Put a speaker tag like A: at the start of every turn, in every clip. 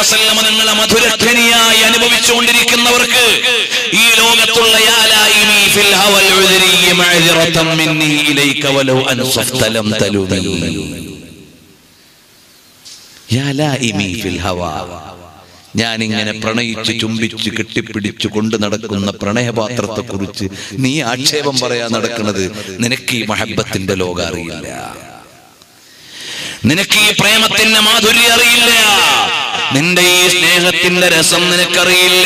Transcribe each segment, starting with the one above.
A: വസല്ലമ നിങ്ങളെ മധുരഖനിയായി അനുഭവിച്ചുകൊണ്ടിരിക്കുന്നവർക്ക് ഈ ലോകത്തുള്ള യാ ലായിമി ഫിൽ ഹവൽ ഉദ്രി മഅ്ദിറതൻ മിന്നി ഇലൈക വലൗ അൻസഫ്ത ലം തലുമി യാ ലായിമി ഫിൽ ഹവാ ഞാൻ ഇങ്ങനെ പ്രണയിച്ച് ചുംബിച്ച് കെട്ടിപ്പിടിച്ചു കൊണ്ട് നടക്കുന്ന പ്രണയപാത്രത്തെ കുറിച്ച് നീ ആക്ഷേപം പറയാൻ നടക്കുന്നത് നിനക്ക് ഈ മഹബത്തിന്റെ ലോകം അറിയില്ല നിനക്ക് ഈ പ്രേമത്തിന്റെ മാധുര്യം അറിയില്ല നിന്റെ ഈ സ്നേഹത്തിന്റെ രസം നിനക്കറിയില്ല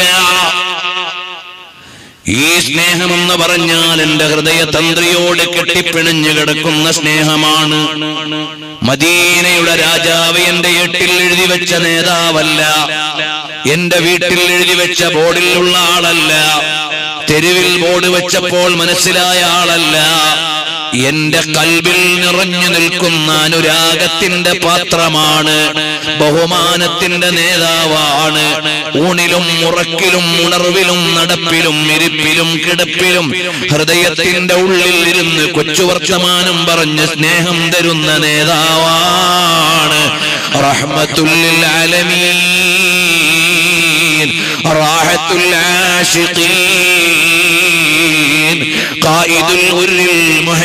A: ഈ സ്നേഹമെന്ന് പറഞ്ഞാൽ എന്റെ ഹൃദയ തന്ത്രിയോട് കെട്ടിപ്പിണഞ്ഞു കിടക്കുന്ന സ്നേഹമാണ് മദീനയുടെ രാജാവ് എന്റെ എട്ടിൽ എഴുതി വെച്ച നേതാവല്ല എന്റെ വീട്ടിൽ എഴുതി വെച്ച ബോർഡിലുള്ള ആളല്ല തെരുവിൽ ബോർഡ് വെച്ചപ്പോൾ മനസ്സിലായ ആളല്ല എന്റെ കൽവിൽ നിറഞ്ഞു നിൽക്കുന്ന അനുരാഗത്തിന്റെ പാത്രമാണ് ബഹുമാനത്തിന്റെ നേതാവാണ് ഊണിലും ഉറക്കിലും ഉണർവിലും നടപ്പിലും ഇരിപ്പിലും കിടപ്പിലും ഹൃദയത്തിന്റെ ഉള്ളിൽ ഇരുന്ന് കൊച്ചു വർത്തമാനം പറഞ്ഞ് സ്നേഹം തരുന്ന നേതാവാണ് റഹ്മത്തുല്ലിൽ ആലമീൻ റാഹത്തുൽ ആശിഖീൻ ഖായിദുൽ ഗുരിൽ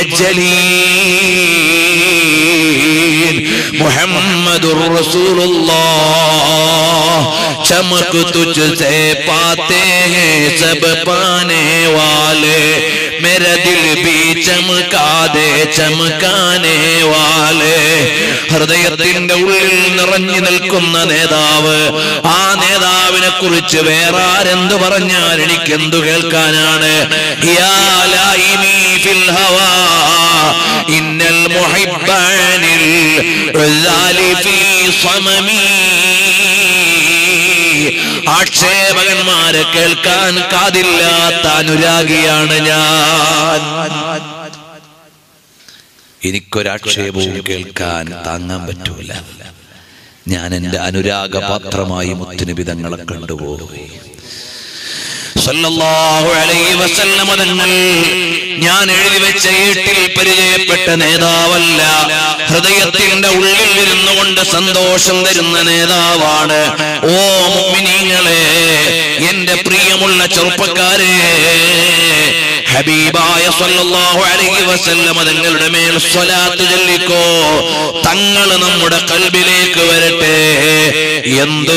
A: മുഹജ്ജലീൻ മുഹമ്മദുർ റസൂലുള്ളാह चमक तुझसे पाते हैं सब पाने वाले मेरा दिल भी चमका दे चमकाने वाले ഹൃദയത്തിന്റെ ഉള്ളിൽ നിറഞ്ഞു നിൽക്കുന്ന നേതാവ് ആ നേതാവിനെ കുറിച്ച് വേറെ ആരെന്ത് പറഞ്ഞാൽ എനിക്ക് എന്തു കേൾക്കാനാണ് യാ ലായിമി ഫിൽ ഹവാ ഇന്നൽ മുഹിബ്ബാനിൽ ഉസ്സാലി ഫീ സമമീ ആക്ഷേപകന്മാരെ കേൾക്കാൻ കാതില്ലാത്ത അനുരാഗിയാണ് ഞാൻ എനിക്കൊരാക്ഷേപവും കേൾക്കാൻ താങ്ങാൻ പറ്റൂല ഞാൻ എന്റെ അനുരാഗപാത്രമായി മുത്തുനിബിതങ്ങളെ കണ്ടുപോയി സല്ലല്ലാഹു അലൈഹി വസല്ലമ തങ്ങൾ ഞാൻ എഴുതി വെച്ച ഏട്ടിൽ പരിചയപ്പെട്ട നേതാവല്ല ഹൃദയത്തിന്റെ ഉള്ളിൽ ഇരുന്നു കൊണ്ട് സന്തോഷം തരുന്ന നേതാവാണ് ഓ മുഅ്മിനീങ്ങളെ എന്റെ പ്രിയമുള്ള ചെറുപ്പക്കാരെ ഹബീബായ സല്ലല്ലാഹു അലൈഹി വസല്ലമ തങ്ങളുടെ മേൽ സ്വലാത്ത് ചൊല്ലിക്കോ തങ്ങൾ നമ്മുടെ കൽബിലേക്ക് വരട്ടെ എന്തു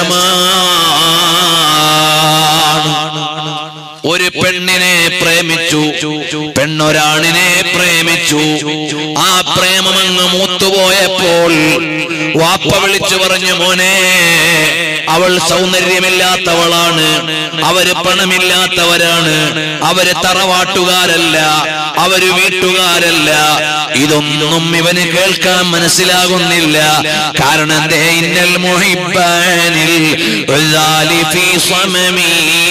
A: രസമാണ് ഒരു പെണ്ണിനെ പ്രേമിച്ചു പെണ്ണൊരാണിനെ പ്രേമിച്ചു ആ പ്രേമമങ്ങ് മൂത്തുപോയപ്പോൾ വാപ്പ വിളിച്ചു പറഞ്ഞു മോനെ അവൾ സൗന്ദര്യമില്ലാത്തവളാണ് അവര് പണമില്ലാത്തവരാണ് അവര് തറവാട്ടുകാരല്ല അവര് വീട്ടുകാരല്ല ഇതൊന്നും ഇവന് കേൾക്കാൻ മനസ്സിലാകുന്നില്ല കാരണം ദേ ഇന്നൽ മുഹിബ്ബാനിൽ ഉസ്സാലി ഫീ സമമീ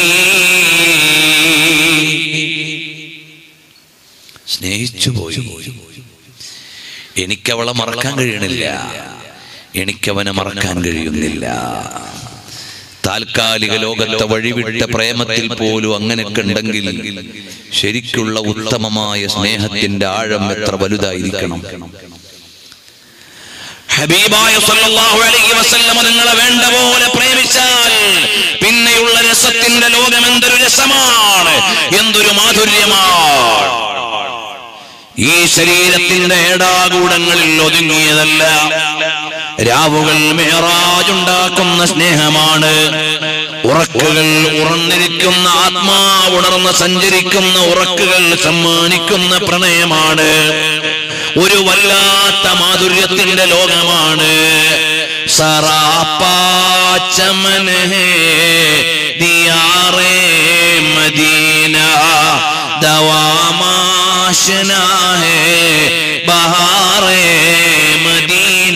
A: സ്നേഹിച്ചു പോയി എനിക്കവളെ മറക്കാൻ കഴിയണില്ല എനിക്കവനെ മറക്കാൻ കഴിയുന്നില്ല താൽക്കാലിക ലോകത്തെ വഴിവിട്ട പ്രേമത്തിൽ പോലും അങ്ങനെയൊക്കെ ഉണ്ടെങ്കിൽ ശരിക്കുള്ള ഉത്തമമായ സ്നേഹത്തിന്റെ ആഴം എത്ര വലുതായിരിക്കണം ഹബീബായ സല്ലല്ലാഹു അലൈഹി വസല്ലമ നിങ്ങളെ വേണ്ട പോലെ പ്രേമിച്ചാൽ പിന്നെയുള്ള രസത്തിന്റെ ലോകം എന്തൊരു രസമാണ് എന്തൊരു മാധുര്യമാണ് ഈ ശരീരത്തിന്റെ ഏടാകൂടങ്ങളിൽ ഒതുങ്ങിയതല്ല രാവുകൾ മേറാജുണ്ടാക്കുന്ന സ്നേഹമാണ് ഉറക്കുകൾ ഉറന്നിരിക്കുന്ന ആത്മാവുണർന്ന് സഞ്ചരിക്കുന്ന ഉറക്കുകൾ സമ്മാനിക്കുന്ന പ്രണയമാണ് ഒരു വല്ലാത്ത മാധുര്യത്തിന്റെ ലോകമാണ് സറാപ്പാച്ചമൻ ഹേ ദിയാറേ മദീന ദവാമാശന ഹേ ബഹാറേ മദീന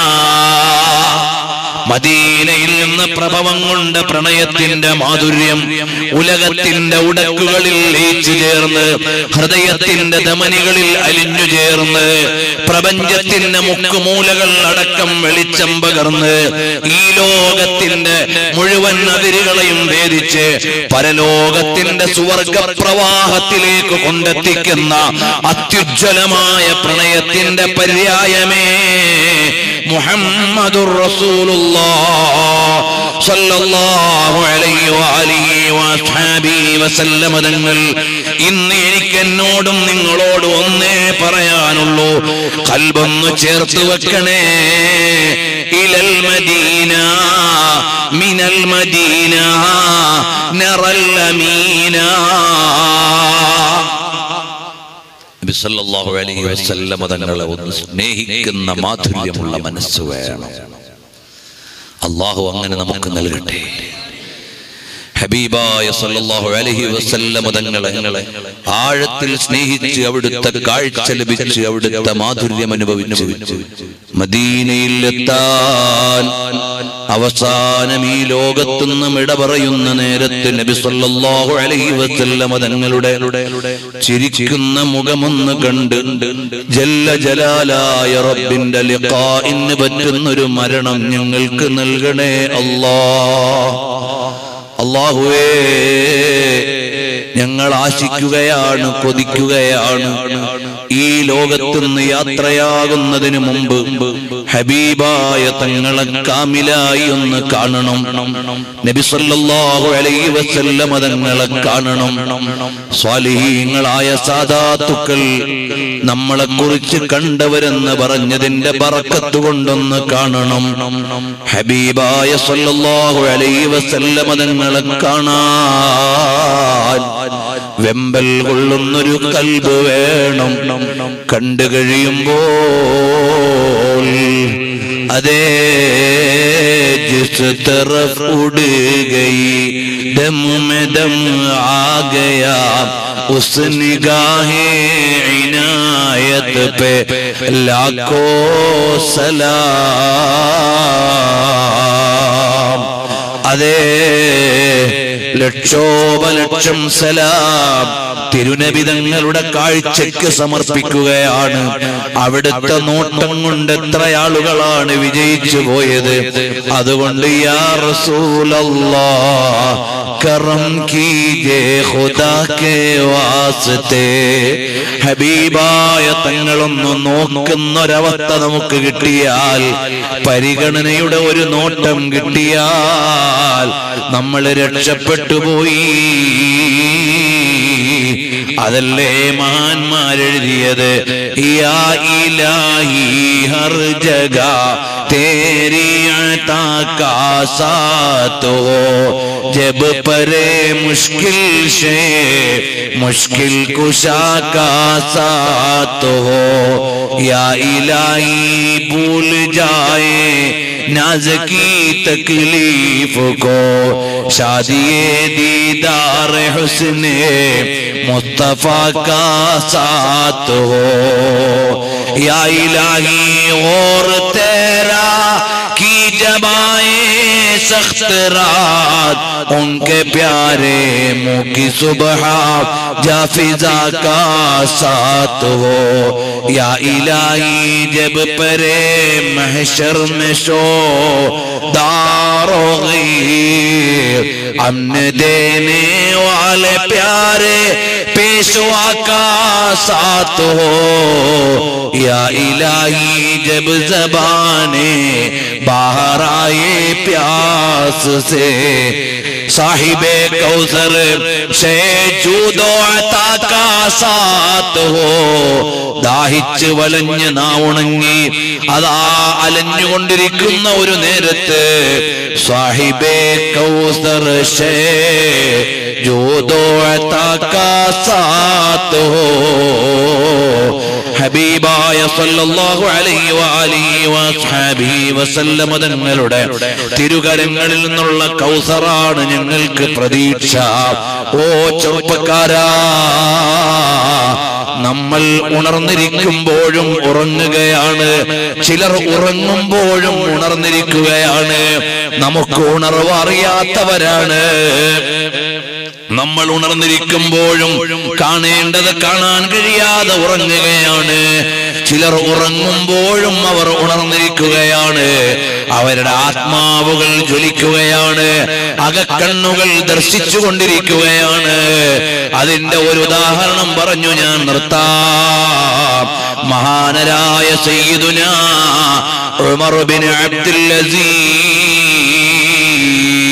A: മദീനയിൽ നിന്ന് പ്രഭവം കൊണ്ട് പ്രണയത്തിന്റെ മാധുര്യം ഉലകത്തിന്റെ ഉടക്കുകളിൽ ലയിച്ചു ചേർന്ന് ഹൃദയത്തിന്റെ ധമനികളിൽ അലിഞ്ഞു ചേർന്ന് പ്രപഞ്ചത്തിന്റെ മുക്കുമൂലകൾ അടക്കം വെളിച്ചം പകർന്ന് ഈ ലോകത്തിന്റെ മുഴുവൻ അതിരുകളെയും ഭേദിച്ച് പരലോകത്തിന്റെ സുവർഗ പ്രവാഹത്തിലേക്ക് കൊണ്ടെത്തിക്കുന്ന അത്യുജ്വലമായ പ്രണയത്തിന്റെ പര്യായമേ മുഹമ്മദുർ റസൂലുള്ളാഹ്
B: സല്ലല്ലാഹു അലൈഹി വആലിഹി വഅസ്ഹാബിഹി വസല്ലമ തങ്ങൾ ഇന്ന് എനിക്ക് എന്നോടും നിങ്ങളോട് ഒന്നേ പറയാനുള്ളൂ കൽബൊന്ന് ചേർത്ത് വെക്കണേ ഇലൽ മദീന മിനൽ മദീന നറൽ അമീന
A: നബി സല്ലല്ലാഹു അലൈഹി വസല്ലമ തങ്ങളെ ഒന്ന് സ്നേഹിക്കുന്ന മാധുര്യമുള്ള മനസ്സ് വേണം അള്ളാഹു അങ്ങനെ നമുക്ക് നൽകട്ടെ ഹബീബായ സല്ലല്ലാഹു അലൈഹി വസല്ലമ തങ്ങളെ ആഴത്തിൽ സ്നേഹിച്ച് അവിടുത്തെ കാഴ്ച ലഭിച്ച് അവിടുത്തെ മാധുര്യം അനുഭവിച്ചു മദീനയിൽ എത്താൻ അവസാനം ഈ ലോകത്തുനിന്നും ഇട പറയുന്ന നേരത്ത് നബി സല്ലല്ലാഹു അലൈഹി വസല്ലമ തങ്ങളുടെ ചിരിക്കുന്ന മുഖമൊന്ന് കണ്ട് ജല്ല ജലാലായ റബ്ബിന്റെ ലിഖാഇന് പറ്റുന്നൊരു മരണം ഞങ്ങൾക്ക് നൽകണേ അല്ലാ അള്ളാഹുവേ ഞങ്ങൾ ആശിക്കുകയാണ് കൊതിക്കുകയാണ് ഈ ലോകത്തുനിന്ന് യാത്രയാകുന്നതിന് മുമ്പ് ഹബീബായ തങ്ങളെ കാമിലായി ഒന്ന് കാണണം നബി സല്ലല്ലാഹു അലൈഹി വസല്ലമ തങ്ങളെ കാണണം സ്വാലിഹീങ്ങളായ സാദാത്തുക്കൾ നമ്മളെ കുറിച്ച് കണ്ടവരെന്ന് പറഞ്ഞതിന്റെ ബറക്കത്ത് കൊണ്ടൊന്ന് കാണണം ഹബീബായ സല്ലല്ലാഹു അലൈഹി വസല്ലമ തങ്ങളെ കാണാൻ വെമ്പൽ കൊള്ളുന്നൊരു കൽബ് വേണം കണ്ടു കഴിയുമ്പോൾ അതേ ജിസ് तरफ उड़ गई दम में दम आ गया उस निगाह इनायत पे लाखों सलाम അതേ ലക്ഷോപലക്ഷം സലാം തിരുനബിതങ്ങളുടെ കാഴ്ചയ്ക്ക് സമർപ്പിക്കുകയാണ് അവിടുത്തെ നോട്ടം കൊണ്ട് എത്ര ആളുകളാണ് വിജയിച്ചു പോയത് അതുകൊണ്ട് യാ റസൂലല്ലാ കറം കീജേ ഖുദാ കേ വാസ്തേ ഹബീബായ തങ്ങളൊന്ന് നോക്കുന്നൊരവസ്ഥ നമുക്ക് കിട്ടിയാൽ പരിഗണനയുടെ ഒരു നോട്ടം കിട്ടിയാൽ നമ്മൾ രക്ഷപ്പെട്ടു പോയി അതല്ലേ മഹാന്മാരെഴുതിയത് യാ ഇലാഹി ഹർ ജഗ തേരി അതാ കാ സാത്ത് ഹോ ജബ് പരെ മുഷ്കിൽ ശേ മുഷ്കിൽ കുശാ കാ സാത്ത് ഹോ യാ ഇലാഹി ഭൂൽ ജാए नाज की तकलीफ को शादी दीदार हुस्न मुस्तफा का साथ हो या इलाही और तेरा की जबाए सख्त रात उनके प्यारे मुंह की सुबह जाफिजा का साथ हो या इलाही जब परे महशर में शो दारो गई अमन देने वाले प्यारे पेशवा का साथ हो या इलाही जब जबाने बाहर आए प्यास से साहिबे कौसर शे जूदो अता का साथ हो ദാഹിച്ച് വലഞ്ഞ് നാവുണങ്ങി അതാ അലഞ്ഞുകൊണ്ടിരിക്കുന്ന ഒരു നേരത്ത് സാഹിബേ കൗസർ ശേ ജോദോ അതാ കാ സാത്ത് ഹോ ഹബീബായ സല്ലല്ലാഹു അലൈഹി വആലിഹി വസ്ഹാബിഹി വസല്ലമ തങ്ങളുടെ തിരുകരങ്ങളിൽ നിന്നുള്ള കൗസറാണ് ഞങ്ങൾക്ക് പ്രതീക്ഷ ഓ ചെറുപ്പക്കാരാ നമ്മൾ ഉണർന്നിരിക്കുമ്പോഴും ഉറങ്ങുകയാണ് ചിലർ ഉറങ്ങുമ്പോഴും ഉണർന്നിരിക്കുകയാണ് നമുക്ക് ഉണർവ് അറിയാത്തവരാണ് നമ്മൾ ഉണർന്നിരിക്കുമ്പോഴും കാണേണ്ടത് കാണാൻ കഴിയാതെ ഉറങ്ങുകയാണ് ചിലർ ഉറങ്ങുമ്പോഴും അവർ ഉണർന്നിരിക്കുകയാണ് അവരുടെ ആത്മാവുകൾ ജ്വലിക്കുകയാണ് അകക്കണ്ണുകൾ ദർശിച്ചു കൊണ്ടിരിക്കുകയാണ് അതിന്റെ ഒരു ഉദാഹരണം പറഞ്ഞു ഞാൻ നിർത്താം മഹാനരായ സയ്യിദുന ഉമർ ബിൻ അബ്ദുൽ അസീസ്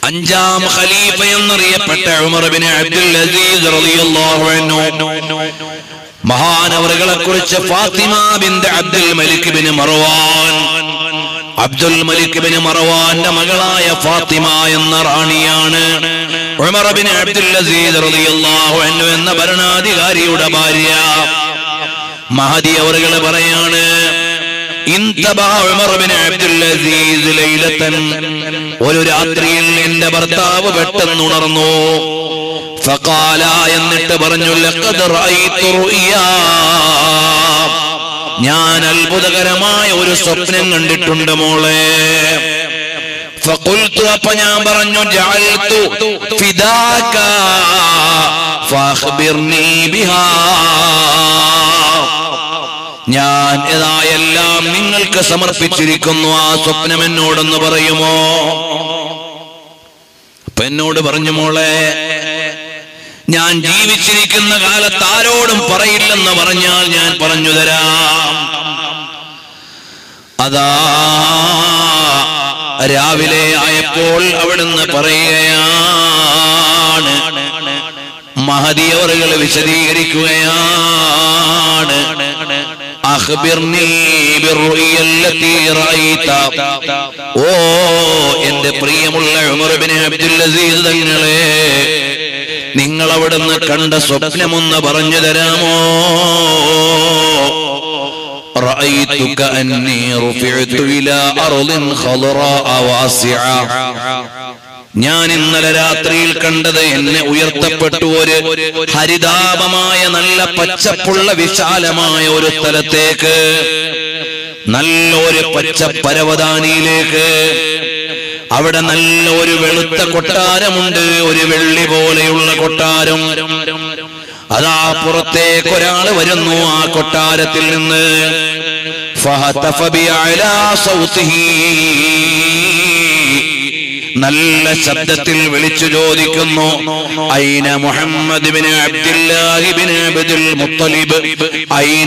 B: അഞ്ചാം ഖലീഫ എന്നറിയപ്പെട്ട ഉമർ ബിൻ അബ്ദുൽ അസീസ് റളിയല്ലാഹു അൻഹു മഹാനവറുകളെ കുറിച്ച് Fatima bint Abdul Malik bin Marwan Abdul Malik bin മർവാന്റെ മകളായ ഫാത്തിമ എന്ന റാണിയാണ് ഉമർ ബിൻ അബ്ദുൽ അസീസ് റളിയല്ലാഹു അൻഹു എന്ന ഭരണാധികാരിയുടെ ഭാര്യ മഹദി അവറുകൾ പറയാണ് ഇൻതബഹ ഉമർ ബിൻ അബ്ദുൽ അസീസ് ലൈലത്തൻ ഒരു രാത്രിയിൽ എന്റെ ഭർത്താവ് പെട്ടെന്ന് ഉണർന്നു ഫഖാല എന്നിട്ട് പറഞ്ഞു ലഖദ് റഅയ്തു റുയാ ഞാൻ അത്ഭുതകരമായ ഒരു സ്വപ്നം കണ്ടിട്ടുണ്ട് മോളെ ഫഖുൽതു അപ്പൊ ഞാൻ പറഞ്ഞു ജഅൽതു ഫിദാക ഫഅഖ്ബിർനി ബിഹാ ഞാൻ ഏതായെല്ലാം നിങ്ങൾക്ക് സമർപ്പിച്ചിരിക്കുന്നു ആ സ്വപ്നം എന്നോടൊന്ന് പറയുമോ അപ്പൊ എന്നോട് പറഞ്ഞു മോളെ ഞാൻ ജീവിച്ചിരിക്കുന്ന കാലത്ത് ആരോടും പറയില്ലെന്ന് പറഞ്ഞാൽ ഞാൻ പറഞ്ഞു തരാം അതാ രാവിലെ ആയപ്പോൾ അവിടുന്ന് പറയുകയാണ് മഹതിയവറുകൾ വിശദീകരിക്കുകയാണ് അഖ്ബിർനി ബിർറുയല്ലത്തി റഅയ്ത ഓ എന്റെ പ്രിയമുള്ള ഉമർ ഇബ്നു അബ്ദുൽ അസീസ് തങ്ങളെ നിങ്ങൾ അവിടുന്ന് കണ്ട സ്വപ്നമൊന്ന് പറഞ്ഞു തരാമോ رأيت كأني رفعت إلى أرض خضراء واسعة ഞാൻ ഇന്നലെ രാത്രിയിൽ കണ്ടത് എന്നെ ഉയർത്തപ്പെട്ടു ഒരു ഹരിതാപമായ നല്ല പച്ചപ്പുള്ള വിശാലമായ ഒരു സ്ഥലത്തേക്ക് നല്ല ഒരു പച്ച പരവതാനിയിലേക്ക് അവിടെ നല്ല ഒരു വെളുത്ത കൊട്ടാരമുണ്ട് ഒരു വെള്ളി പോലെയുള്ള കൊട്ടാരം അതാ പുറത്തേക്ക് ഒരാൾ വരുന്നു ആ കൊട്ടാരത്തിൽ നിന്ന് فهتف بأعلى صوته നല്ല ശബ്ദത്തിൽ വിളിച്ചു ചോദിക്കുന്നു ഐന Muhammad bin Abdullahi bin Abdul Muttalib ഐന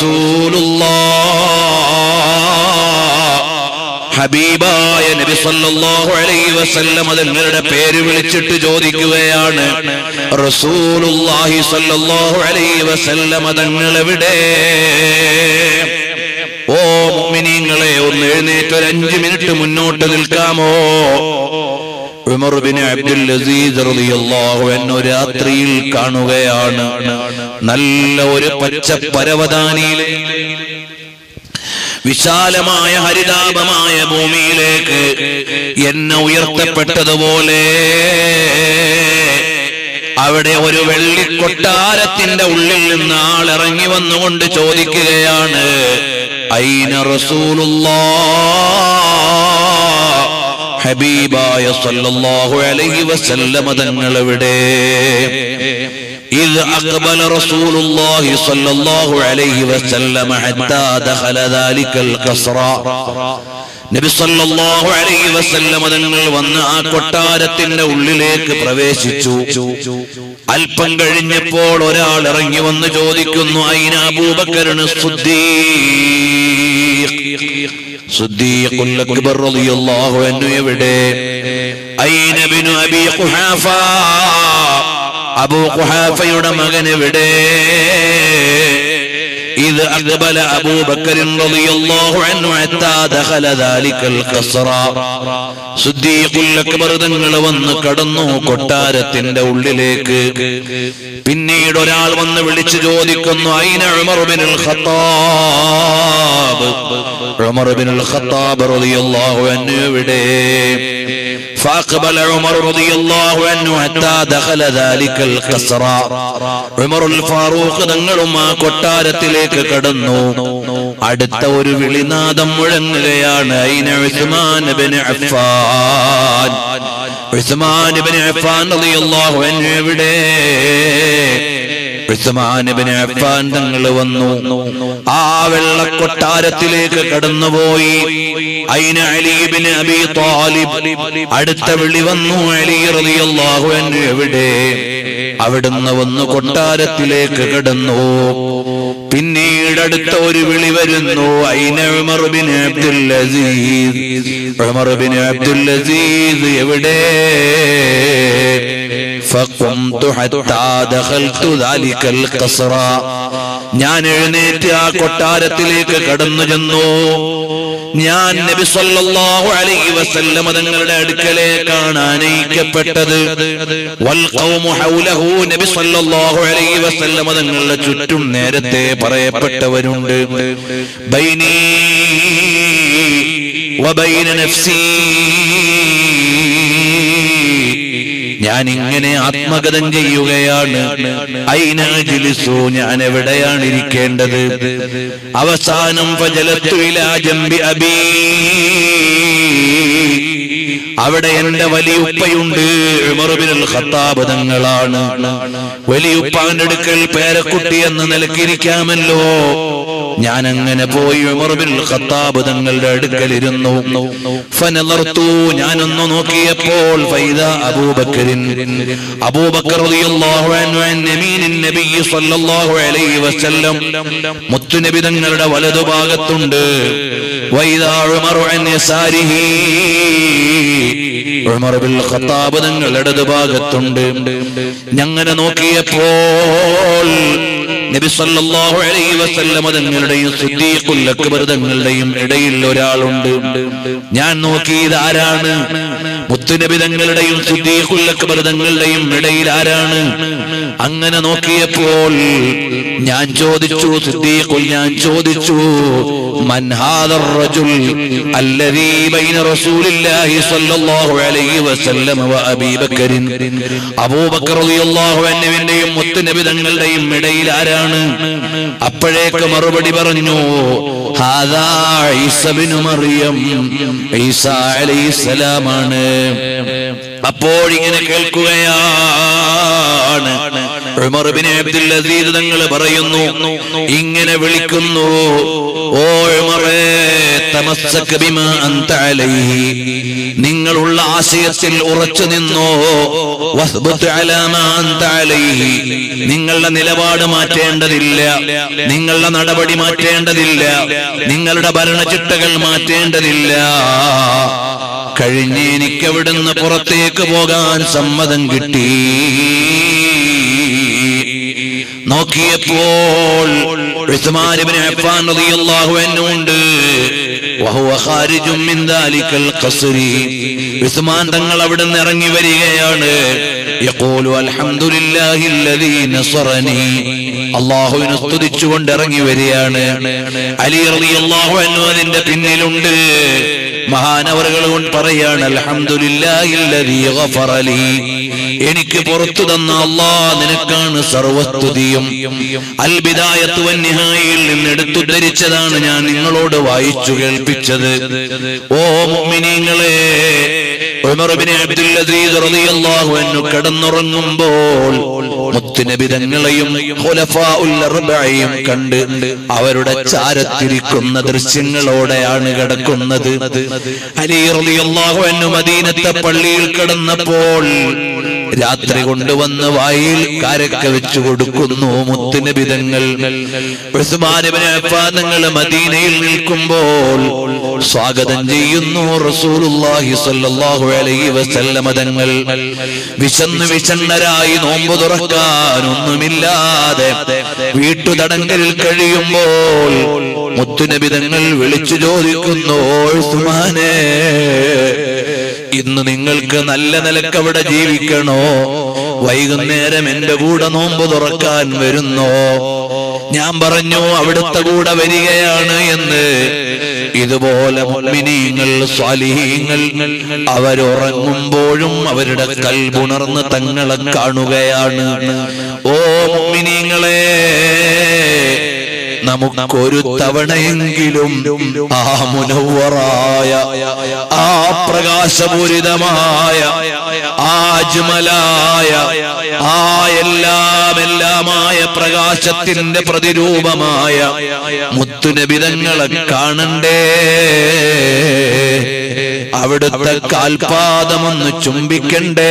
B: റസൂലുള്ളാഹ് ഹബീബായ നബി സല്ലല്ലാഹു അലൈഹി വസല്ലം തങ്ങളുടെ പേര് വിളിച്ചിട്ട് ചോദിക്കുകയാണ് റസൂലുള്ളാഹി സല്ലല്ലാഹു അലൈഹി വസല്ലം തങ്ങൾ എവിടെ ഓ മുഅ്മിനീങ്ങളെ ഒന്ന് എഴുന്നേറ്റ് ഒരു അഞ്ച് മിനിറ്റ് മുന്നോട്ട് നിൽക്കാമോ ഉമർ ബിൻ അബ്ദുൽ അസീസ് റളിയല്ലാഹു അൻഹു രാത്രിയിൽ കാണുകയാണ് നല്ല ഒരു പച്ച പരവതാനിയിൽ വിശാലമായ ഹരിതാപമായ ഭൂമിയിലേക്ക് എന്നെ ഉയർത്തപ്പെട്ടതുപോലെ അവിടെ ഒരു വെള്ളിക്കൊട്ടാരത്തിന്റെ ഉള്ളിൽ നിന്ന് ആൾ ഇറങ്ങി വന്നുകൊണ്ട് ചോദിക്കുകയാണ് ഐന റസൂലുള്ളാ ഹബീബായ സല്ലല്ലാഹു അലൈഹി വസല്ലമ തങ്ങൾ എവിടെ إذ أقبل رسول الله صلى الله عليه وسلم حتى دخل ذلك القصر നബി സല്ലല്ലാഹു അലൈഹി വസല്ലം തങ്ങൾ വന്ന് ആ കൊട്ടാരത്തിന്റെ ഉള്ളിലേക്ക് പ്രവേശിച്ചു അല്പം കഴിഞ്ഞപ്പോൾ ഒരാൾ ഇറങ്ങി വന്ന് ചോദിക്കുന്നു അയിന അബൂബക്കറിന് സുദ്ദീഖുൽ അക്ബർ റളിയല്ലാഹു അൻഹു എവിടെ അയിന ബിനു അബീ ഖുഹാഫ അബൂ ഖുഹാഫയുടെ മകൻ എവിടെ إذ أقبل أبو بكر رضي الله عنه حتى دخل ذلك القصر صديق الأكبر തങ്ങൾ വന്ന് കടന്നു കൊട്ടാരത്തിന്റെ ഉള്ളിലേക്ക് പിന്നീട് ഒരാൾ വന്ന് വിളിച്ചു ചോദിക്കുന്നു അയിന Umar binul Khattab Umar binul Khattab റളിയല്ലാഹു അൻഹു എവിടെ فأقبل عمر رضي الله عنه حتى دخل ذلك القصر عمر الفاروق തങ്ങളും ആ കൊട്ടാരത്തിലേക്ക് കടന്നു അടുത്ത ഒരു വിളിനാദം മുഴങ്ങുകയാണ് അയിന ഉസ്മാൻ ഇബ്നു അഫ്ഫാൻ ഉസ്മാൻ ഇബ്നു അഫ്ഫാൻ റളിയല്ലാഹു അൻഹു എവിടെ ഉസ്മാൻ ഇബ്നു അഫ്ഫാൻ തങ്ങൾ വന്നു ആ വെള്ളക്കൊട്ടാരത്തിലേക്ക് കടന്നുപോയി അയിന അലി ഇബ്നു അബി താലിബ് അടുത്ത വിളി വന്നു അലി റളിയല്ലാഹു അൻഹു എവിടെ അവിടുന്ന് വന്ന് കൊട്ടാരത്തിലേക്ക് കടന്നു പിന്നീട് അടുത്ത ഒരു വിളി വരുന്നു ഐന Umar bin Abdul Aziz Umar bin Abdul Aziz എവിടെ فقمت حتى دخلت ذلك القصر ഞാൻ എഴുന്നേറ്റ് ആ കൊട്ടാരത്തിലേക്ക് കടന്നു ചെന്നു ഞാൻ നബി സല്ലല്ലാഹു അലൈഹി വസല്ലമ തങ്ങളുടെ അടുക്കലേക്കാണ് ആനയിക്കപ്പെട്ടത് വൽ ഖൗമു ഹൗലഹു നബി സല്ലല്ലാഹു അലൈഹി വസല്ലമ തങ്ങളുടെ ചുറ്റും നേരത്തെ പറയപ്പെട്ടവരുണ്ട് ബൈനീ വബൈന നഫ്സീ ഞാൻ ഇങ്ങനെ ആത്മഗതം ചെയ്യുകയാണ് ഐനാജിലിസു ഞാൻ എവിടെയാണ് ഇരിക്കേണ്ടത് അവസാനം ഫജലത്തു ഇലാ ജംബി അബീ അവിടെ എന്റെ വലിയുപ്പയുണ്ട് ഉമറുബിനുൽ ഖത്താബ് തങ്ങളാണ് വലിയുപ്പാന്റെ അടുക്കൽ പേരക്കുട്ടി എന്ന നിലക്കിരിക്കാമല്ലോ ഞാൻ അങ്ങനെ പോയി ഉമറുബിനുൽ ഖത്താബ് തങ്ങളുടെ അടുക്കൽ ഇരുന്നു ഫനലർത്തു ഞാനൊന്ന് നോക്കിയപ്പോൾ ഫൈദ അബൂബക്കറിൻ അബൂബക്കർ റളിയല്ലാഹു അൻഹു അൻ നബീനിൻ നബി സ്വല്ലല്ലാഹു അലൈഹി വസല്ലം മുത്തുനബി തങ്ങളുടെ വലതുഭാഗത്തുണ്ട് വൈദാ ഉമറു അൻ യസാരിഹി ഉമർ ബിൻ ഖത്താബ് തങ്ങൾ ഇടതുഭാഗത്തുണ്ട് ഞങ്ങനെ നോക്കിയപ്പോൾ നബി സല്ലല്ലാഹു അലൈഹി വസല്ലമ തങ്ങളുടെയും സിദ്ദീഖുൽ അക്ബർ തങ്ങളുടെയും ഇടയിൽ ഒരാളുണ്ട് ഞാൻ നോക്കിയത് ആരാണ് മുത്തുനബി തങ്ങളുടെയും സിദ്ദീഖുൽ അക്ബർ തങ്ങളുടെയും ഇടയിൽ ആരാണ് അങ്ങനെ നോക്കിയപ്പോൾ ഞാൻ ചോദിച്ചു സിദ്ദീഖുൽ ഞാൻ ചോദിച്ചു മൻ ഹാദർ റജുൽ അല്ലദീ ബൈന റസൂലില്ലാഹി സ്വല്ലല്ലാഹു അലൈഹി വസല്ലമ വ അബീ ബക്കറിൻ അബൂബക്കർ റളിയല്ലാഹു അൻഹുവിന്റെയും മുത്തുനബി തങ്ങളുടെയും ഇടയിൽ ആരാണ് അപ്പോഴേക്ക് മറുപടി പറഞ്ഞു ഹാദാ ഈസ ഇബ്നു മറിയം ഈസ അലൈഹിസ്സലാമാണ് അപ്പോൾ ഇങ്ങനെ കേൾക്കുകയാണ് ഉമർ ബിൻ അബ്ദുൽ അസീസ് തങ്ങൾ പറയുന്നു ഇങ്ങനെ വിളിക്കുന്നു ഓ ഉമറേ തമസ്സക ബിമാ അൻത അലൈഹി നിങ്ങളുള്ള ആശയത്തിൽ ഉറച്ചു നിന്നോ വസ്ബത്ത് അലാ മാ അൻത അലൈഹി നിങ്ങളുടെ നിലപാട് മാറ്റേണ്ടതില്ല നിങ്ങളുടെ നടപടി മാറ്റേണ്ടതില്ല നിങ്ങളുടെ ഭരണചിട്ടകൾ മാറ്റേണ്ടതില്ല കഴിഞ്ഞ് എനിക്ക് അവിടുന്ന് പുറത്തേക്ക് പോകാൻ സമ്മതം കിട്ടി നോക്കിയപ്പോൾ ഉസ്മാൻ ഇബ്നു അഫ്ഫാൻ റളിയല്ലാഹു അൻഹു ഉണ്ട് വഹുവ ഖാരിജും മിൻ ദാലിക്കൽ ഖസ്രി ഉസ്മാൻ തങ്ങൾ അവിടുന്ന് ഇറങ്ങി വരികയാണ് യഖൂലു അൽഹംദുലില്ലാഹി അല്ലദീ നസറനി അല്ലാഹുവിനെ സ്തുതിച്ചുകൊണ്ട് ഇറങ്ങി വരികയാണ് അലി റളിയല്ലാഹു അൻഹു അതിന്റെ പിന്നിലുണ്ട് മഹാനവറുകൾ കൊണ്ട് പറയാണ് അൽഹംദുലില്ലാഹി അല്ലദീ ഗഫറ ലീ എനിക്ക് പുറത്തു തന്ന അല്ലാ നിനക്കാണ് സർവസ്തുതിയും അൽ ബിദായത്തു വൻ നിഹായിൽ നിന്ന് എടുത്തുദ്ധരിച്ചതാണ് ഞാൻ നിങ്ങളോട് വായിച്ചു കേൾപ്പിച്ചത് ഓ മുഅ്മിനീങ്ങളെ ഉമർ ബിൻ അബ്ദുൽ അസീസ് റളിയല്ലാഹു അൻഹു കിടന്നുറങ്ങുമ്പോൾ മുത്തുനബി തങ്ങളെയും ഖുലഫാഉൽ അർബഅയും കണ്ട് അവരുടെ ചാരത്തിരിക്കുന്ന ദൃശ്യങ്ങളോടെയാണ് കിടക്കുന്നത് അലി റളിയല്ലാഹു അൻഹു മദീനത്തെ പള്ളിയിൽ കിടന്നപ്പോൾ രാത്രി കൊണ്ടുവന്ന് വായിൽ കാരക്ക വെച്ചു കൊടുക്കുന്നു മുത്തുനബിതങ്ങൾ തങ്ങൾ മദീനയിൽ നിൽക്കുമ്പോൾ സ്വാഗതം ചെയ്യുന്നു റസൂലുള്ളാഹി സ്വല്ലല്ലാഹു അലൈഹി വസല്ലമ തങ്ങൾ വിശന്ന് വിഷണ്ണരായി നോമ്പ് തുറക്കാൻ ഒന്നുമില്ലാതെ വീട്ടുതടങ്കലിൽ കഴിയുമ്പോൾ മുത്തുനബിതങ്ങൾ വിളിച്ചു ചോദിക്കുന്നു ഉസ്മാനേ ഇന്ന് നിങ്ങൾക്ക് നല്ല നിലക്ക് അവിടെ ജീവിക്കണോ വൈകുന്നേരം എന്റെ കൂടെ നോമ്പ് തുറക്കാൻ വരുന്നോ ഞാൻ പറഞ്ഞു അവിടുത്തെ കൂടെ വരികയാണ് എന്ന് ഇതുപോലെ മുഅ്മിനീങ്ങൾ സ്വാലിഹീങ്ങൾ അവരുറങ്ങുമ്പോഴും അവരുടെ കൽബുണർന്ന് തങ്ങളെ കാണുകയാണ് ഓ മുഅ്മിനീങ്ങളെ നമുക്കൊരു തവണയെങ്കിലും ആ മുനവറായ ആ പ്രകാശപൂരിതമായ ആജ്മലായ ആ എല്ലാം എല്ലാമായ പ്രകാശത്തിന്റെ പ്രതിരൂപമായ മുത്തുനബിതങ്ങളെ കാണണ്ടേ അവിടുത്തെ കാൽപാദമൊന്ന് ചുംബിക്കണ്ടേ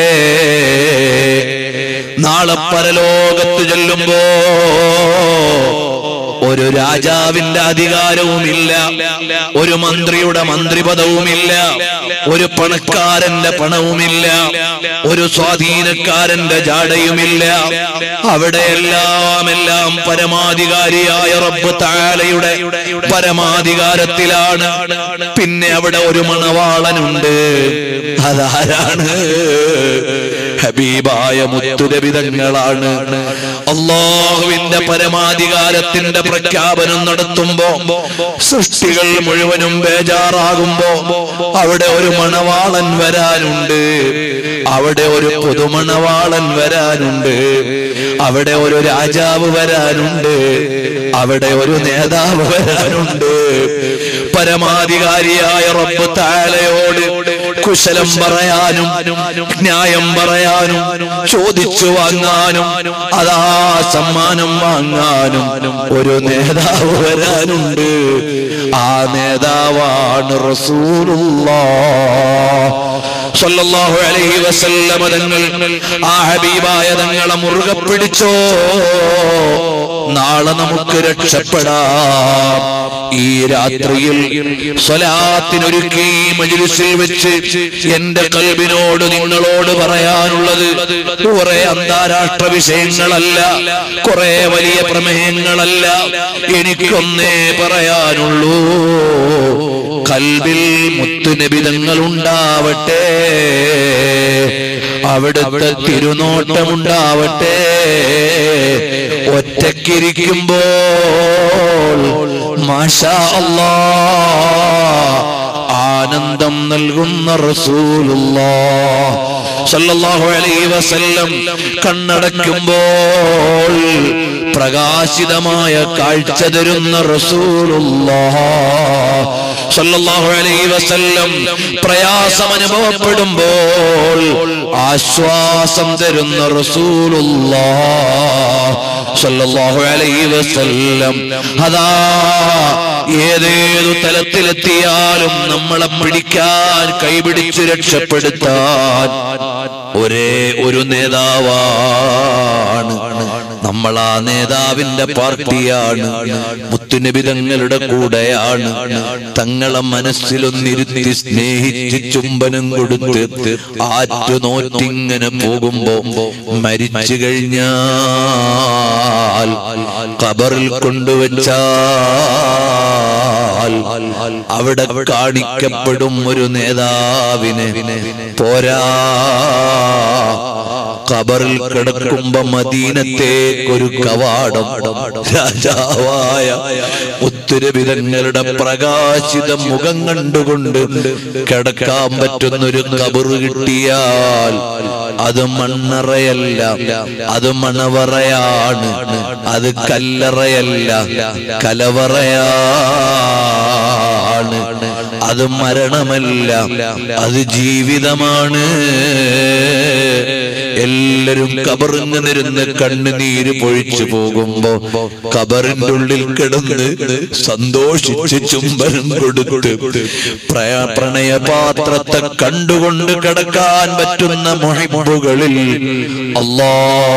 B: നാളെ പരലോകത്ത് ചെല്ലുമ്പോ ഒരു രാജാവിന്റെ അധികാരവുമില്ല ഒരു മന്ത്രിയുടെ മന്ത്രിപദവുമില്ല ഒരു പണക്കാരന്റെ പണവുമില്ല ഒരു സ്വാധീനക്കാരന്റെ ജാടയുമില്ല അവിടെ എല്ലാം എല്ലാം പരമാധികാരിയായ റബ്ബ് താലയുടെ പരമാധികാരത്തിലാണ് പിന്നെ അവിടെ ഒരു മണവാളനുണ്ട് അതാരാണ് ഹബീബായ മുത്തുരവിധങ്ങളാണ് അള്ളാഹുവിന്റെ പരമാധികാരത്തിന്റെ പ്രഖ്യാപനം നടത്തുമ്പോ സൃഷ്ടികൾ മുഴുവനും ബേജാറാകുമ്പോ അവിടെ ഒരു മണവാളൻ വരാനുണ്ട് അവിടെ ഒരു പുതുമണവാളൻ വരാനുണ്ട് അവിടെ ഒരു രാജാവ് വരാനുണ്ട് അവിടെ ഒരു നേതാവ് വരാനുണ്ട് പരമാധികാരിയായ റബ്ബ് താലയോട് കുശലം പറയാനും ന്യായം പറയാനും ചോദിച്ചു വാങ്ങാനും അതാ സമ്മാനം വാങ്ങാനും ഒരു നേതാവ് വരാനുണ്ട് ആ നേതാവാണ് റസൂലുള്ള സല്ലല്ലാഹു അലൈഹി വസല്ലമ തങ്ങൾ ആ ഹബീബായ തങ്ങളെ മുറുകെ പിടിച്ചോ നാളെ നമുക്ക് രക്ഷപ്പെടാം ഈ രാത്രിയിൽ സ്വലാത്തിനൊരുക്കി മജിലിസിൽ വെച്ച് എന്റെ കൽബിനോട് നിങ്ങളോട് പറയാനുള്ളത് കുറെ അന്താരാഷ്ട്ര വിഷയങ്ങളല്ല കുറെ വലിയ പ്രമേയങ്ങളല്ല എനിക്കൊന്നേ പറയാനുള്ളൂ കൽബിൽ മുത്തുനിബിതങ്ങൾ ഉണ്ടാവട്ടെ അവിടുത്തെ തിരുനോട്ടമുണ്ടാവട്ടെ ഒറ്റക്കിരിക്കുമ്പോൾ മാഷാ അല്ലാ ആനന്ദം നൽകുന്ന റസൂലുള്ളാ സല്ലല്ലാഹു അലൈഹി വസല്ലം കണ്ണടയ്ക്കുമ്പോൾ പ്രകാശിതമായ കാഴ്ച തരുന്ന റസൂലുള്ളാ സല്ലല്ലാഹു അലൈഹി വസല്ലം പ്രയാസം അനുഭവപ്പെടുമ്പോൾ ആശ്വാസം തരുന്ന റസൂലുള്ളാ സല്ലല്ലാഹു അലൈഹി വസല്ലം അതാ ഏതേതു തലത്തിലെത്തിയാലും നമ്മളെ പിടിക്കാൻ കൈപിടിച്ച് രക്ഷപ്പെടുത്താൻ ഒരേ ഒരു നേതാവാണ് നമ്മൾ ആ നേതാവിന്റെ പാർട്ടിയാണ് മുത്തുനബി തങ്ങളുടെ കൂടെയാണ് തങ്ങളെ മനസ്സിലൊന്നിരുത്തി സ്നേഹിച്ച് ചുംബനം കൊടുത്ത് ആറ്റു നോറ്റിങ്ങനെ പോകുമ്പോ മരിച്ചു കഴിഞ്ഞാൽ കബറിൽ കൊണ്ടുവച്ചാൽ അവിടെ കാണിക്കപ്പെടും ഒരു നേതാവിനെ പോരാ കബറിൽ കിടക്കുമ്പോ മദീനത്തേക്കൊരു കവാടം രാജാവായ ഉത്തരവിധങ്ങളുടെ പ്രകാശിത മുഖം കണ്ടുകൊണ്ട് കിടക്കാൻ പറ്റുന്നൊരു കബറ് കിട്ടിയാൽ അത് മണ്ണറയല്ല അത് മണവറയാണ് അത് കല്ലറയല്ല കലവറയാണ് അത് മരണമല്ല അത് ജീവിതമാണ് എല്ലാരും കബറിങ്ങിരുന്ന് കണ്ണുനീര് പൊഴിച്ചു പോകുമ്പോ കബറിന്റെ ഉള്ളിൽ കിടന്ന് സന്തോഷിച്ച് ചുംബനം കൊടുത്ത് പ്രയ- പ്രണയപാത്രത്തെ കണ്ടുകൊണ്ട് കിടക്കാൻ പറ്റുന്ന മൊഹിബുകളിൽ അല്ലാ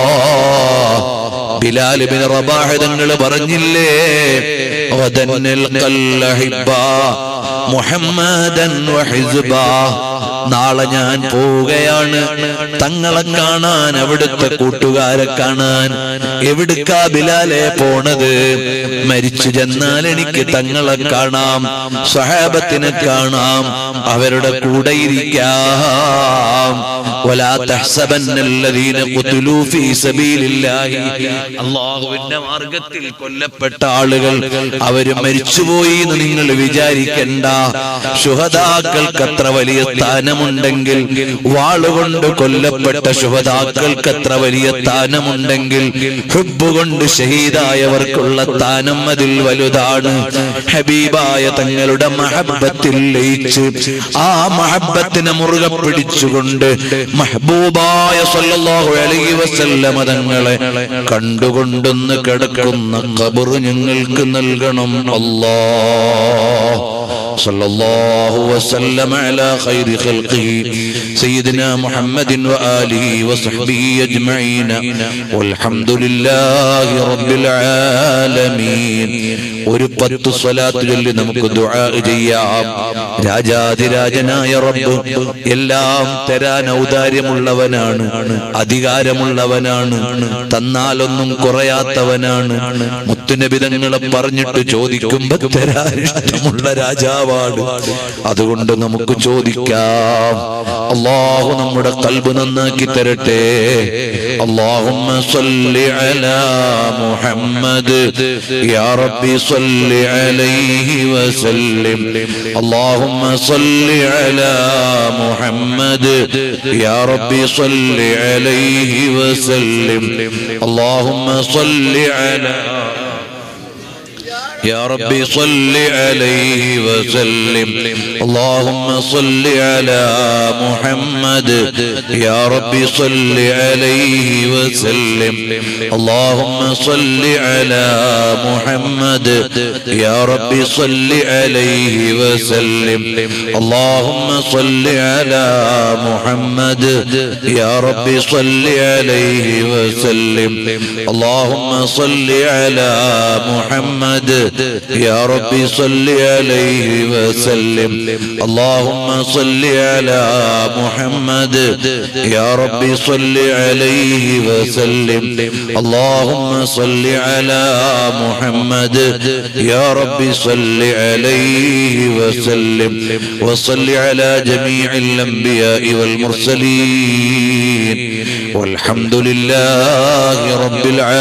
B: ബിലാൽ ബിൻ റബാഹ് തങ്ങൾ പറഞ്ഞില്ലേ വദന്നൽ ഖല്ലഹിബ മുഹമ്മദൻ വഹിസ്ബാ നാളെ ഞാൻ പോവുകയാണ് തങ്ങളെ കാണാൻ അവിടുത്തെ കൂട്ടുകാരെ കാണാൻ എവിടുക്കാ ബിലാലെ പോണത് മരിച്ചു ചെന്നാൽ എനിക്ക് തങ്ങളെ കാണാം സ്വഹാബത്തിനെ കാണാം അവരുടെ കൂടെ ഇരിക്കാം ولا تحسبن الذين قتلوا في سبيل الله അള്ളാഹുവിന്റെ മാർഗത്തിൽ കൊല്ലപ്പെട്ട ആളുകൾ അവര് മരിച്ചുപോയി എന്ന് നിങ്ങൾ വിചാരിക്കണ്ട ശുഹതാക്കൾക്ക് അത്ര വലിയ സ്ഥാനമുണ്ടെങ്കിൽ വാളുകൊണ്ട് കൊല്ലപ്പെട്ട ശുഹതാക്കൾക്ക് അത്ര വലിയ സ്ഥാനമുണ്ടെങ്കിൽ ഹുബ് കൊണ്ട് ഷഹീദായവർക്കുള്ള സ്ഥാനം അതിൽ വലുതാണ് ഹബീബായ തങ്ങളുടെ മഹബത്തിൽ ലയിച്ച് ആ മഹബത്തിനെ മുറുകെ പിടിച്ചുകൊണ്ട് മഹബൂബായ സല്ലല്ലാഹു അലൈഹി വസല്ലമ തങ്ങളെ കണ്ടുകൊണ്ടൊന്ന് കിടക്കുന്ന ഖബർ ഞങ്ങൾക്ക് നൽകണം അല്ലാ صلى الله وسلم على خير خلقه سيدنا محمد وآله وصحبه أجمعين والحمد لله رب العالمين ഒരു പത്ത് സ്വലാത്ത് ചൊല്ലി നമുക്ക് ദുആ ചെയ്യാം രാജാതിരാജനായ റബ്ബ് എല്ലാം തരാൻ ഔദാര്യമുള്ളവനാണ് അധികാരമുള്ളവനാണ് തന്നാലൊന്നും കുറയാത്തവനാണ് മുത്തുനബിതങ്ങളെ പറഞ്ഞിട്ട് ചോദിക്കുമ്പോ തരാൻ ഇഷ്ടമുള്ള രാജാവാണ് അതുകൊണ്ട് നമുക്ക് ചോദിക്കാം അള്ളാഹു നമ്മുടെ കൽബ് നന്നാക്കി തരട്ടെ اللهم صل على محمد يا ربي صل عليه وسلم اللهم صل على محمد يا ربي صل عليه وسلم اللهم صل على يا ربي صل عليه وسلم اللهم صل على محمد يا ربي صل عليه وسلم اللهم صل على محمد يا ربي صل عليه وسلم اللهم صل على محمد يا ربي صل عليه وسلم اللهم صل على محمد يا ربي صل عليه وسلم اللهم صل على محمد يا ربي صل عليه وسلم اللهم صل على محمد يا ربي صل عليه وسلم وصل على جميع الأنبياء والمرسلين والحمد لله رب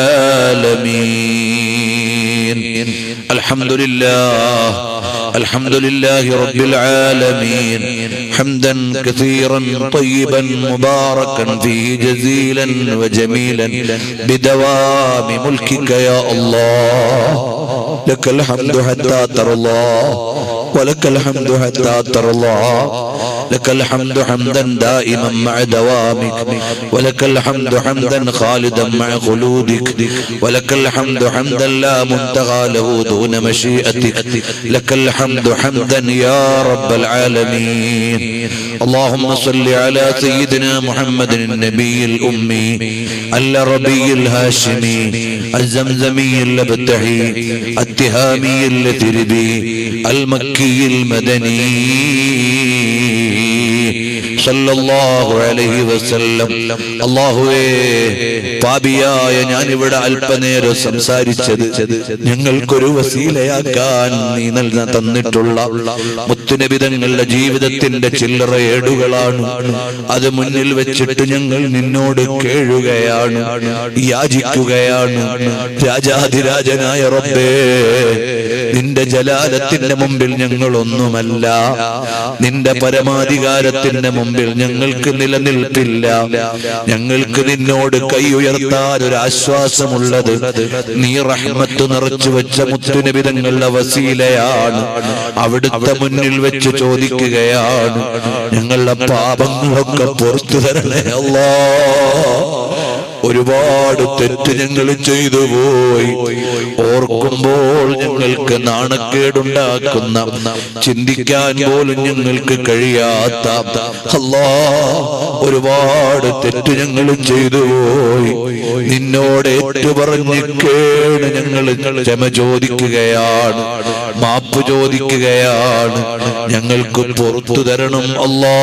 B: العالمين الحمد لله الحمد لله رب العالمين حمدا كثيرا طيبا مباركا فيه جزيلا وجميلا بدوام ملكك يا الله لك الحمد حتى ترى الله ولك الحمد حتى ترى الله لك الحمد حمدا دائما مع دوامك ولك الحمد حمدا خالدا مع خلودك ولك الحمد حمدا لا منتهى له دون مشيئتك لك الحمد حمدا يا رب العالمين اللهم صل على سيدنا محمد النبي الأمي العربي الهاشمي الزمزمي اللبتحي التهامي اللتربي المكي المدني സല്ലല്ലാഹു അലൈഹി വസല്ലം അല്ലാഹുവേ പാപിയായ ഞാൻ ഇവിടെ അല്പനേരം സംസാരിച്ചത് ഞങ്ങൾക്കൊരു വസീലയാക്കാൻ നീ നൽക തന്നിട്ടുള്ള മുത്തുനബിതങ്ങളുടെ ജീവിതത്തിന്റെ ചില്ലറ ഏടുകളാണ് അത് മുന്നിൽ വെച്ചിട്ട് ഞങ്ങൾ നിന്നോട് കേഴുകയാണ് യാചിക്കുകയാണ് രാജാധിരാജനായ റബ്ബേ നിന്റെ ജലാലത്തിന്റെ മുമ്പിൽ ഞങ്ങളൊന്നുമല്ല നിന്റെ പരമാധികാരത്തിന്റെ മുമ്പിൽ ഞങ്ങൾക്ക് നിലനിൽപ്പില്ല ഞങ്ങൾക്ക് നിന്നോട് കൈ ഉയർത്താൻ ഒരു ആശ്വാസമുള്ളത് നീ റഹ്മത്ത് നിറച്ചു വെച്ച മുത്തുനിബിതങ്ങളുടെ വസീലയാണ് അവിടുത്തെ മുന്നിൽ വെച്ച് ചോദിക്കുകയാണ് ഞങ്ങളുടെ പാപങ്ങളൊക്കെ പുറത്തു തരണേ അല്ലാ ഒരുപാട് തെറ്റ് ഞങ്ങൾ ചെയ്തു പോയി ഓർക്കുമ്പോൾ ഞങ്ങൾക്ക് നാണക്കേടുണ്ടാക്കുന്ന ചിന്തിക്കാൻ പോലും ഞങ്ങൾക്ക് കഴിയാത്ത അല്ലാ ഒരുപാട് തെറ്റ് ഞങ്ങൾ ചെയ്തു പോയി നിന്നോട് ഏറ്റുപറഞ്ഞ് കേട് ഞങ്ങൾ ക്ഷമ ചോദിക്കുകയാണ് മാപ്പ് ചോദിക്കുകയാണ് ഞങ്ങൾക്ക് പുറത്തു തരണം അല്ലാ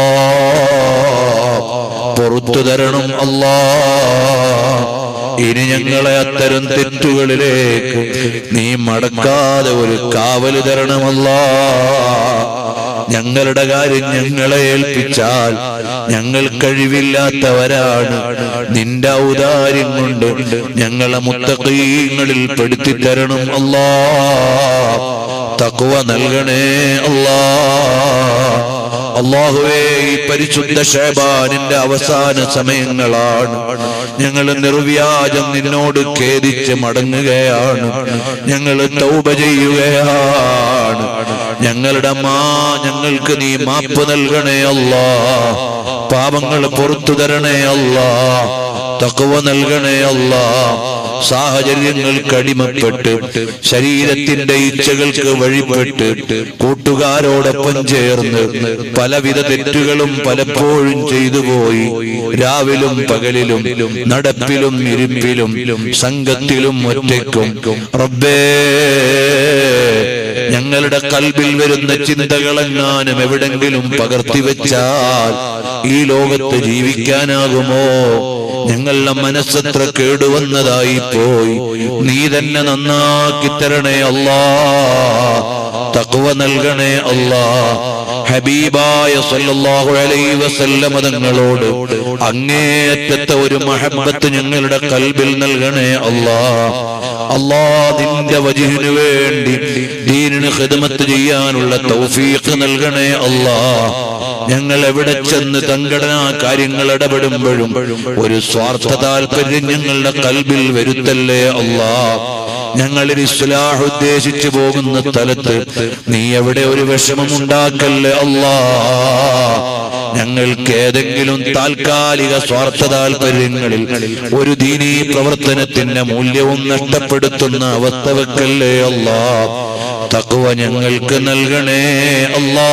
B: പുറത്തു തരണം അല്ലാ ഇനി ഞങ്ങളെ അത്തരം തെറ്റുകളിലേക്ക് നീ മടക്കാതെ ഒരു കാവല് തരണമല്ല ഞങ്ങളുടെ കാര്യം ഞങ്ങളെ ഏൽപ്പിച്ചാൽ ഞങ്ങൾ കഴിവില്ലാത്തവരാണ് നിന്റെ ഔദാര്യം കൊണ്ട് ഞങ്ങളെ മുത്തക്കീങ്ങളിൽ പെടുത്തി തരണം അല്ലാ തക്കുവ നൽകണേ അല്ലാ അള്ളാഹുവേ ഈ പരിശുദ്ധ ഷേബാനിന്റെ അവസാന സമയങ്ങളാണ് ഞങ്ങൾ നിർവ്യാജം നിന്നോട് ഖേദിച്ച് മടങ്ങുകയാണ് ഞങ്ങൾ തൗബ ചെയ്യുകയാണ് ഞങ്ങളുടെ മാ ഞങ്ങൾക്ക് നീ മാപ്പ് നൽകണേ അല്ലാ പാപങ്ങൾ പുറത്തു തരണേ അല്ലാ തക്കവ നൽകണേ അല്ലാ സാഹചര്യങ്ങൾക്ക് അടിമപ്പെട്ട് ശരീരത്തിന്റെ ഇച്ഛകൾക്ക് വഴിപ്പെട്ട് കൂട്ടുകാരോടൊപ്പം ചേർന്ന് പലവിധ തെറ്റുകളും പലപ്പോഴും ചെയ്തു പോയി രാവിലും പകലിലും നടപ്പിലും ഇരിപ്പിലും സംഘത്തിലും ഒറ്റയ്ക്കും റബ്ബേ ഞങ്ങളുടെ കൽബിൽ വരുന്ന ചിന്തകളെങ്ങാനും എവിടെങ്കിലും പകർത്തി വെച്ചാൽ ഈ ലോകത്ത് ജീവിക്കാനാകുമോ ഞങ്ങളുടെ മനസ്സത്ര കേടുവന്നതായി പോയി നീ തന്നെ നന്നാക്കി തരണേ അല്ലാ തക്വ നൽകണേ അല്ലാ ഹബീബായ സല്ലല്ലാഹു അലൈഹി വസല്ലമ തങ്ങളോട് അങ്ങേയറ്റത്തെ ഒരു മഹബത്ത് ഞങ്ങളുടെ കൽബിൽ നൽകണേ അല്ലാ അല്ലാ നിന്റെ വജിഹിനു വേണ്ടി ദീനിന് ഖിദ്മത്ത് ചെയ്യാനുള്ള തൗഫീഖ് നൽകണേ അല്ലാ ഞങ്ങൾ എവിടെ ചെന്ന് സംഘടനാ കാര്യങ്ങൾ ഇടപെടുമ്പോഴും ഒരു സ്വാർത്ഥ താല്പര്യം ഞങ്ങളുടെ കൽബിൽ വരുത്തല്ലേ അല്ലാ ഞങ്ങളിൽ ഇസ്ലാഹ് ഉദ്ദേശിച്ചു പോകുന്ന സ്ഥലത്ത് നീ എവിടെ ഒരു വിഷമം ഉണ്ടാക്കല്ലേ അല്ലാ ഞങ്ങൾക്ക് ഏതെങ്കിലും താൽക്കാലിക സ്വാർത്ഥ താല്പര്യങ്ങളിൽ ഒരു ദീനീ പ്രവർത്തനത്തിന്റെ മൂല്യവും നഷ്ടപ്പെടുത്തുന്ന അവസ്ഥ വെക്കല്ലേ അല്ലാ തക്കുവ ഞങ്ങൾക്ക് നൽകണേ അല്ലാ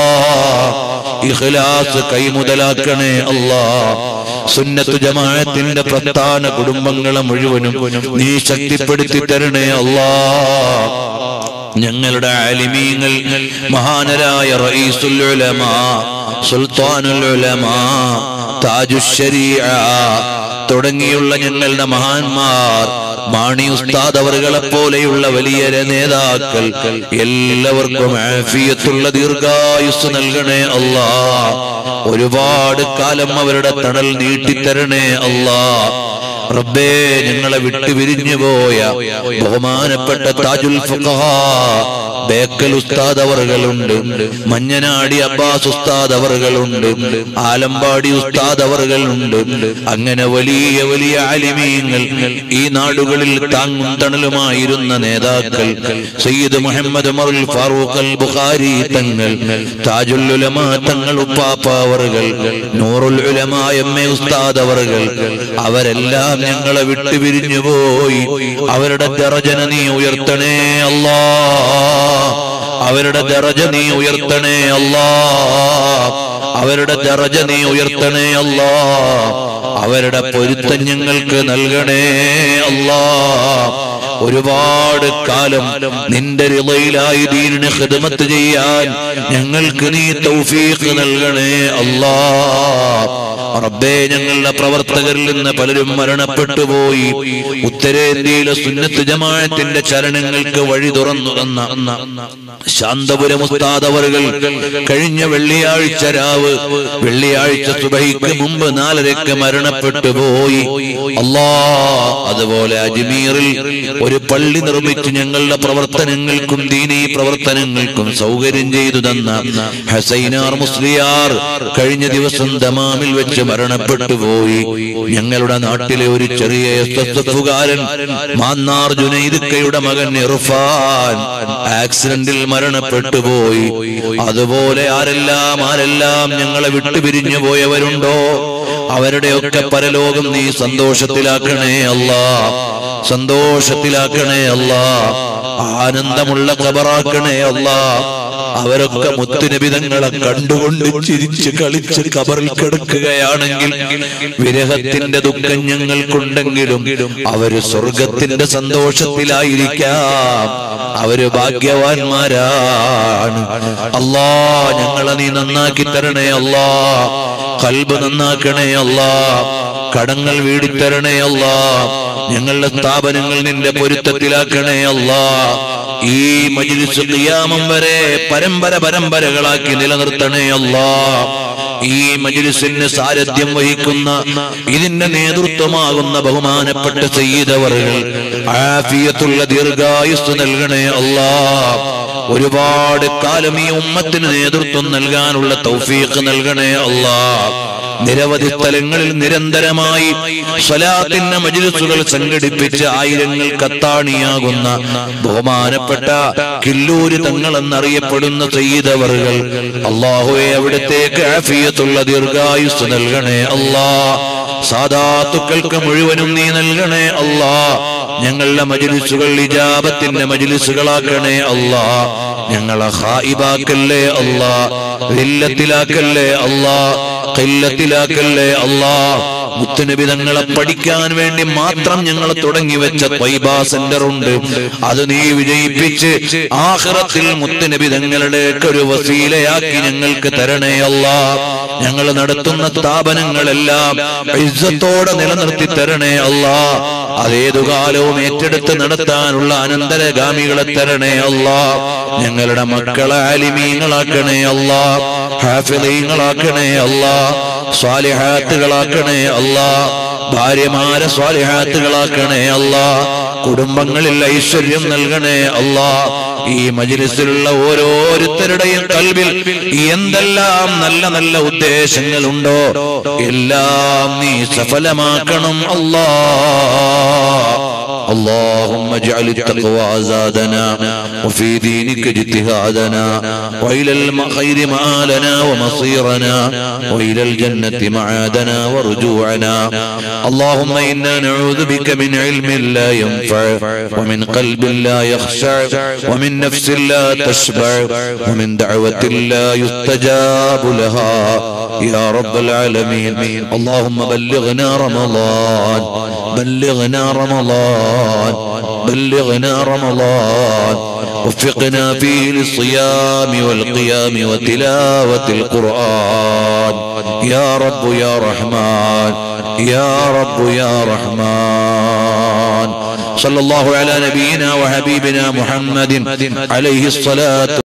B: ഇഖ്ലാസ് കൈമുതലാക്കണേ അല്ലാ സുന്നത്ത് ജമാഅത്തിന്റെ പ്രധാന കുടുംബങ്ങളെ മുഴുവനും നീ ശക്തിപ്പെടുത്തി തരണേ അല്ലാ ഞങ്ങളുടെ ആലിമീങ്ങൾ മഹാനരായ റഈസുൽ ഉലമാ സുൽത്താനുൽ ഉലമാ താജുശരീഅ തുടങ്ങിയുള്ള ഞങ്ങളുടെ മഹാന്മാർ മാണി ഉസ്താദ് അവറുകളെ പോലെയുള്ള വലിയ നേതാക്കൾ എല്ലാവർക്കും ആഫിയത്തുള്ള ദീർഘായുസ് നൽകണേ അല്ലാ ഒരുപാട് കാലം അവരുടെ തണൽ നീട്ടിത്തരണേ അല്ലാ റബ്ബേ ഞങ്ങളെ വിട്ടു പിരിഞ്ഞു പോയ ബഹുമാനപ്പെട്ട താജുൽ ഫുഖഹ ബേക്കൽ ഉസ്താദ് അവറുകളുണ്ട് മഞ്ഞനാടി അബ്ബാസ് ഉസ്താദ് അവറുകളുണ്ട് ആലമ്പാടി ഉസ്താദ് അവറുകളുണ്ട് അങ്ങനെ വലിയ വലിയ ആലിമീങ്ങൾ ഈ നാടുകളിൽ താങ്ങും തണലുമായിരുന്ന നേതാക്കൾ സയ്യിദ് മുഹമ്മദ് ഉമറുൽ ഫാറൂഖ് അൽ ബുഖാരി തങ്ങൾ താജുൽ ഉലമാ തങ്ങൾ ഉപ്പാപ്പ അവറുകൾ നൂറുൽ ഉലമാ എം എ ഉസ്താദ് അവറുകൾ അവരെല്ലാം ഞങ്ങളെ വിട്ടു പിരിഞ്ഞു പോയി അവരുടെ ദറജന നീ ഉയർത്തണേ അല്ലാ അവരുടെ ദറജ നീ ഉയർത്തണേ അല്ലാ അവരുടെ ദറജ നീ ഉയർത്തണേ അല്ലാ അവരുടെ പൊരുത്തം ഞങ്ങൾക്ക് നൽകണേ അല്ലാ ഒരുപാട് കാലം നിന്റെ റിളയിലായി ദീനിന് ഖിദ്മത്ത് ചെയ്യാൻ ഞങ്ങൾക്ക് നീ തൗഫീഖ് നൽകണേ അല്ലാ റബ്ബേ ഞങ്ങളുടെ പ്രവർത്തകരിൽ നിന്ന് പലരും മരണപ്പെട്ടു പോയി ഉത്തരേന്ത്യയിലെ സുന്നത്ത് ജമാഅത്തിന്റെ ചരണങ്ങൾക്ക് വഴി തുറന്നു തന്ന ശാന്തപുരം ഉസ്താദ് അവറുകൾ കഴിഞ്ഞ വെള്ളിയാഴ്ച രാവ് വെള്ളിയാഴ്ച സുബഹിക്ക് മുമ്പ് നാലരക്ക് മരണപ്പെട്ടു പോയി അല്ലാ അതുപോലെ അജ്മീറിൽ ഒരു പള്ളി നിർമ്മിച്ച് ഞങ്ങളുടെ പ്രവർത്തനങ്ങൾക്കും ദീനീ പ്രവർത്തനങ്ങൾക്കും സൗകര്യം ചെയ്തു തന്ന ഹസൈനാർ മുസ്ലിയാർ കഴിഞ്ഞ ദിവസം ദമാമിൽ വെച്ച് മരണപ്പെട്ടു പോയി ഞങ്ങളുടെ നാട്ടിലെ ഒരു ചെറിയ എസ്എസ്എഫുകാരൻ മാന്നാർ ജുനൈദുക്കയുടെ മകൻ ഇർഫാൻ ആക്സിഡന്റിൽ മരണപ്പെട്ടു പോയി അതുപോലെ ആരെല്ലാം ആരെല്ലാം ഞങ്ങളെ വിട്ടുപിരിഞ്ഞു പോയവരുണ്ടോ അവരുടെയൊക്കെ പരലോകം നീ സന്തോഷത്തിലാക്കണേ അല്ലാ സന്തോഷത്തിലാക്കണേ അല്ലാ ആനന്ദമുള്ള കബറാക്കണേ അല്ലാ അവരൊക്കെ മുത്തുനിബിതങ്ങളെ കണ്ടുകൊണ്ട് ചിരിച്ച് കളിച്ച് കബറിൽ കിടക്കുകയാണെങ്കിൽ വിരഹത്തിന്റെ ദുഃഖം ഞങ്ങൾക്കുണ്ടെങ്കിലും അവര് സ്വർഗത്തിന്റെ സന്തോഷത്തിലായിരിക്കാം അവര് ഭാഗ്യവാന്മാരാണ് അല്ലാ ഞങ്ങളെ നീ നന്നാക്കി തരണേ അല്ലാ കൽബ് നന്നാക്കണേ അല്ലാ കടങ്ങൾ വീടിത്തരണേ അല്ലാ ഞങ്ങളുടെ സ്ഥാപനങ്ങൾ നിന്റെ പൊരുത്തത്തിലാക്കണേ അല്ലാ ഈ മജിലിസ് ഖിയാമം വരെ പരമ്പര പരമ്പരകളാക്കി നിലനിർത്തണേ അല്ലാ ഈ മജിലിസിന് സാരഥ്യം വഹിക്കുന്ന ഇതിന്റെ നേതൃത്വമാകുന്ന ബഹുമാനപ്പെട്ട സയ്യിദവറുകൾ ആഫിയത്തുള്ള ദീർഘായുസ് നൽകണേ അല്ലാ ഒരുപാട് കാലം ഈ ഉമ്മത്തിന് നേതൃത്വം നൽകാനുള്ള തൗഫീഖ് നൽകണേ അല്ലാ നിരവധി സ്ഥലങ്ങളിൽ നിരന്തരമായി സ്വലാത്തിന്റെ മജിലിസുകൾ സംഘടിപ്പിച്ച് ആയിരങ്ങൾ കത്താണിയാകുന്ന ബഹുമാനപ്പെട്ട കില്ലൂര് തങ്ങളെന്നറിയപ്പെടുന്ന സയ്യിദവറുകൾ അള്ളാഹുവെ അവിടത്തേക്ക് ആഫിയത്തുള്ള ദീർഘായുസ് നൽകണേ അല്ലാ സാധാത്തുക്കൾക്ക് മുഴുവനും നീ നൽകണേ അല്ലാ ഞങ്ങളുടെ മജിലിസുകൾ ഇജാബത്തിന്റെ മജിലിസുകളാക്കണേ അല്ലാ ഞങ്ങളെ ഹായിബാക്കല്ലേ അല്ലാ വില്ലത്തിലാക്കല്ലേ അല്ലാ കില്ലത്തിലാക്കല്ലേ അല്ലാ മുത്തുനബി തങ്ങളെ പഠിക്കാൻ വേണ്ടി മാത്രം ഞങ്ങൾ തുടങ്ങി വെച്ച ത്വയ്ബ സെന്റർ ഉണ്ട് അത് നീ വിജയിപ്പിച്ച് ആഖിറത്തിൽ മുത്തുനബി തങ്ങളുടെ ഒരു വസീലയാക്കി ഞങ്ങൾക്ക് തരണേ അല്ലാ ഞങ്ങൾ നടത്തുന്ന സ്ഥാപനങ്ങളെല്ലാം ഇസ്സത്തോടെ നിലനിർത്തി തരണേ അല്ലാ അതേതു കാലവും ഏറ്റെടുത്ത് നടത്താനുള്ള അനന്തരഗാമികളെ തരണേ അല്ലാ ഞങ്ങളുടെ മക്കളെ ആലിമീങ്ങളാക്കണേ അല്ലാ ഹാഫിളീങ്ങളാക്കണേ അല്ലാ സ്വാലിഹാത്തുകളാക്കണേ അല്ലാ ഭാര്യമാരെ സ്വാലിഹാത്തുകളാക്കണേ അല്ലാ കുടുംബങ്ങളിൽ ഐശ്വര്യം നൽകണേ അല്ലാ ഈ മജിലിസിലുള്ള ഓരോരുത്തരുടെയും കൽവിൽ എന്തെല്ലാം നല്ല നല്ല ഉദ്ദേശങ്ങളുണ്ടോ എല്ലാം നീ സഫലമാക്കണം അല്ലാ اللهم اجعل التقوى زادنا وفي دينك اجتهادنا وإلى الخير مآلنا ومصيرنا وإلى الجنة معادنا ورجوعنا اللهم إنا نعوذ بك من علم لا ينفع ومن قلب لا يخشع ومن نفس لا تشبع ومن دعوة لا يستجاب لها يا رب العالمين اللهم بلغنا رمضان بلغنا رمضان بلغنا رمضان وفقنا فيه للصيام والقيام وتلاوة القرآن يا رب يا رحمن يا رب يا رحمن صلى الله على نبينا وحبيبنا محمد عليه الصلاة